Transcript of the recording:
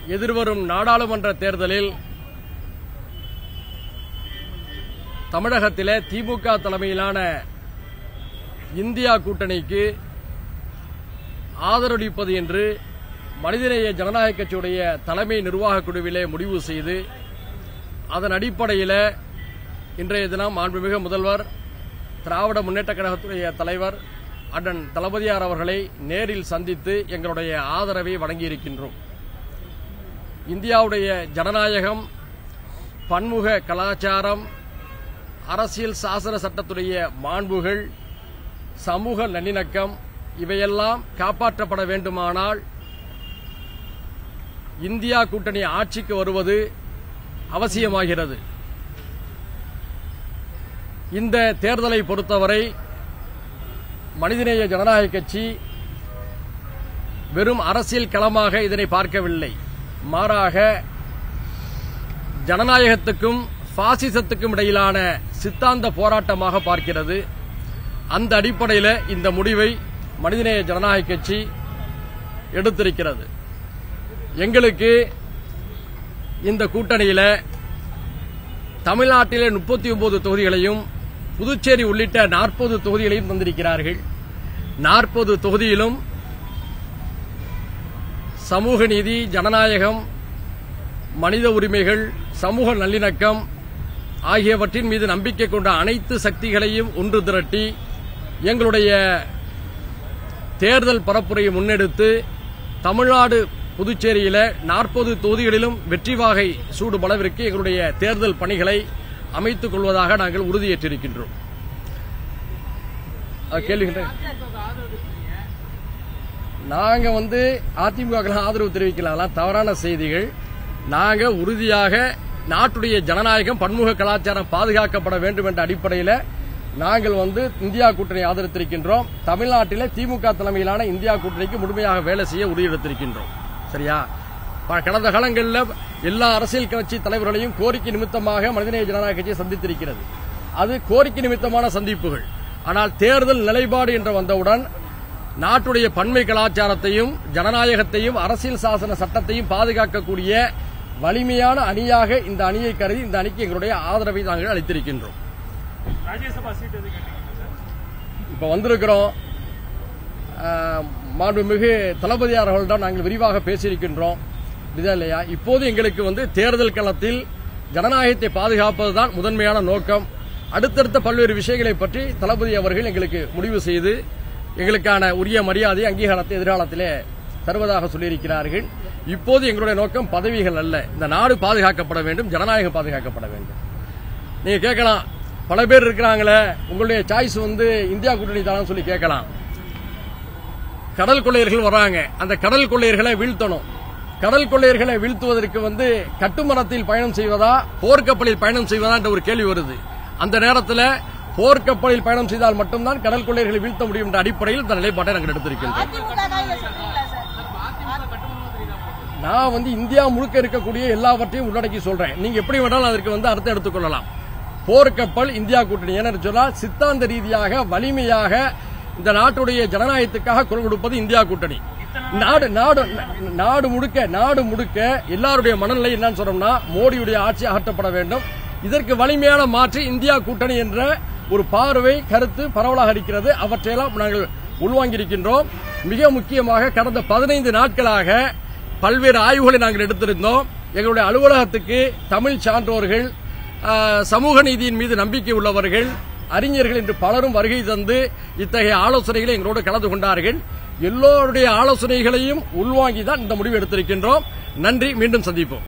எதிர்வரும் நாடாளுமன்ற தேர்தலில் தமிழகத்திலே திமுக தலைமையிலான இந்தியா கூட்டணிக்கு ஆதரவளிப்பது என்று மனிதநேய ஜனநாயக கட்சியுடைய தலைமை நிர்வாகக் குழுவிலே முடிவு செய்து அதன் அடிப்படையில் இன்றைய தினம் மாண்புமிகு முதல்வர் திராவிட முன்னேற்றக் கழகத்துடைய தலைவர் அண்ணன் தளபதியார் அவர்களை நேரில் சந்தித்து எங்களுடைய ஆதரவை வழங்கியிருக்கின்றோம் இந்தியாவுடைய ஜனநாயகம் பன்முக கலாச்சாரம் அரசியல் சாசன சட்டத்துடைய மாண்புகள் சமூக நல்லிணக்கம் இவையெல்லாம் காப்பாற்றப்பட வேண்டுமானால் இந்தியா கூட்டணி ஆட்சிக்கு வருவது அவசியமாகிறது இந்த தேர்தலை பொறுத்தவரை மனிதநேய ஜனநாயக கட்சி வெறும் அரசியல் களமாக இதனை பார்க்கவில்லை மாறாக ஜனநாயகத்துக்கும் பாசிசத்துக்கும் இடையிலான சித்தாந்த போராட்டமாக பார்க்கிறது அந்த அடிப்படையில் இந்த முடிவை மனிதநேய ஜனநாயக கட்சி எடுத்திருக்கிறது எங்களுக்கு இந்த கூட்டணியில் தமிழ்நாட்டிலே முப்பத்தி ஒன்பது தொகுதிகளையும் புதுச்சேரி உள்ளிட்ட நாற்பது தொகுதிகளையும் தந்திருக்கிறார்கள் நாற்பது தொகுதியிலும் சமூக நீதி ஜனநாயகம் மனித உரிமைகள் சமூக நல்லிணக்கம் ஆகியவற்றின் மீது நம்பிக்கை கொண்ட அனைத்து சக்திகளையும் ஒன்று திரட்டி எங்களுடைய தேர்தல் பரப்புரையை முன்னெடுத்து தமிழ்நாடு புதுச்சேரியில நாற்பது தொகுதிகளிலும் வெற்றி வாகை சூடும் அளவிற்கு எங்களுடைய தேர்தல் பணிகளை அமைத்துக் கொள்வதாக நாங்கள் உறுதியேற்றிருக்கின்றோம் அஹ் கேள்வி கேட்டேன். நாங்க வந்து அதிமுக ஆதரவு தெரிவிக்கலாம் அதெல்லாம் தவறான செய்திகள் நாங்க உறுதியாக நாட்டுடைய ஜனநாயகம் பன்முக கலாச்சாரம் பாதுகாக்கப்பட வேண்டும் என்ற அடிப்படையில் நாங்கள் வந்து இந்தியா கூட்டணி ஆதரித்திருக்கின்றோம் தமிழ்நாட்டிலே திமுக தலைமையிலான இந்தியா கூட்டணிக்கு முழுமையாக வேலை செய்ய உறுதியெடுத்திருக்கின்றோம் சரியா ப- கடந்த காலங்களில் எல்லா அரசியல் கட்சி தலைவர்களையும் கோரிக்கை நிமித்தமாக மனிதநேய ஜனநாயக கட்சியை சந்தித்திருக்கிறது அது கோரிக்கை நிமித்தமான சந்திப்புகள் ஆனால் தேர்தல் நிலைப்பாடு என்று வந்தவுடன் நாட்டுடைய பன்மை கலாச்சாரத்தையும் ஜனநாயகத்தையும் அரசியல் சாசன சட்டத்தையும் பாதுகாக்கக்கூடிய வலிமையான அணியாக இந்த அணியை கருதி இந்த அணிக்கு எங்களுடைய ஆதரவை நாங்கள் அளித்திருக்கின்றோம் ராஜ்யசபா சீட் எது கேட்டீங்க சார் இப்ப வந்திருக்கிறோம் ஆஹ், மாண்புமிகு தளபதியார் அவர்களிடம் நாங்கள் விரிவாக பேசியிருக்கின்றோம் இதா இல்லையா இப்போது எங்களுக்கு வந்து தேர்தல் களத்தில் ஜனநாயகத்தை பாதுகாப்பதுதான் முதன்மையான நோக்கம் அடுத்தடுத்த பல்வேறு விஷயங்களை பற்றி தளபதி அவர்கள் எங்களுக்கு முடிவு செய்து எங்களுக்கான உரிய மரியாதை அங்கீகாரத்தை எதிர்காலத்திலே தருவதாக சொல்லியிருக்கிறார்கள் இப்போது எங்களுடைய நோக்கம் பதவிகள் அல்ல இந்த நாடு பாதுகாக்கப்பட வேண்டும் ஜனநாயகம் பாதுகாக்கப்பட வேண்டும் நீங்க கேட்கலாம் பல பேர் இருக்கிறாங்களே உங்களுடைய சாய்ஸ் வந்து இந்தியா கூட்டணி தானு சொல்லி கேட்கலாம் கடல் கொள்ளையர்கள் வராங்க அந்த கடல் கொள்ளையர்களை வீழ்த்தணும் கடல் கொள்ளையர்களை வீழ்த்துவதற்கு வந்து கட்டுமரத்தில் பயணம் செய்வதா போர்க்கப்பலில் பயணம் செய்வதா என்ற ஒரு கேள்வி வருது அந்த நேரத்தில் போர்க்கப்பலில் பயணம் செய்தால் மட்டும்தான் கடல் கொள்ளையர்களை வீழ்த்த முடியும் என்ற அடிப்படையில் இந்த நிலைப்பாட்டை நாங்கள் எடுத்திருக்கின்றோம் அதிமுக தான் இதை சொல்றீங்களா சார் நான் வந்து இந்தியா முழுக்க இருக்கக்கூடிய எல்லாவற்றையும் உள்ளடக்கி சொல்றேன் நீங்க எப்படி வேணாலும் அதற்கு வந்து அர்த்தம் எடுத்துக்கொள்ளலாம் போர்க்கப்பல் இந்தியா கூட்டணி ஏன்னு சொன்னால் சித்தாந்த ரீதியாக வலிமையாக இந்த நாட்டுடைய ஜனநாயகத்துக்காக குரல் கொடுப்பது இந்தியா கூட்டணி நாடு நாடு நாடு முழுக்க நாடு முழுக்க எல்லாருடைய மனநிலை என்னன்னு சொன்னோம்னா மோடியுடைய ஆட்சி அகற்றப்பட வேண்டும் இதற்கு வலிமையான மாற்று இந்தியா கூட்டணி என்ற ஒரு பார்வை கருத்து பரவலாக இருக்கிறது அவற்றையெல்லாம் நாங்கள் உள்வாங்கியிருக்கின்றோம் மிக முக்கியமாக கடந்த பதினைந்து நாட்களாக பல்வேறு ஆய்வுகளை நாங்கள் எடுத்திருந்தோம் எங்களுடைய அலுவலகத்துக்கு தமிழ் சான்றோர்கள் ஆஹ், சமூக நீதியின் மீது நம்பிக்கை உள்ளவர்கள் அறிஞர்கள் என்று பலரும் வருகை தந்து இத்தகைய ஆலோசனைகளை எங்களோடு கலந்து கொண்டார்கள் எல்லோருடைய ஆலோசனைகளையும் உள்வாங்கி தான் இந்த முடிவு எடுத்திருக்கின்றோம் நன்றி மீண்டும் சந்திப்போம்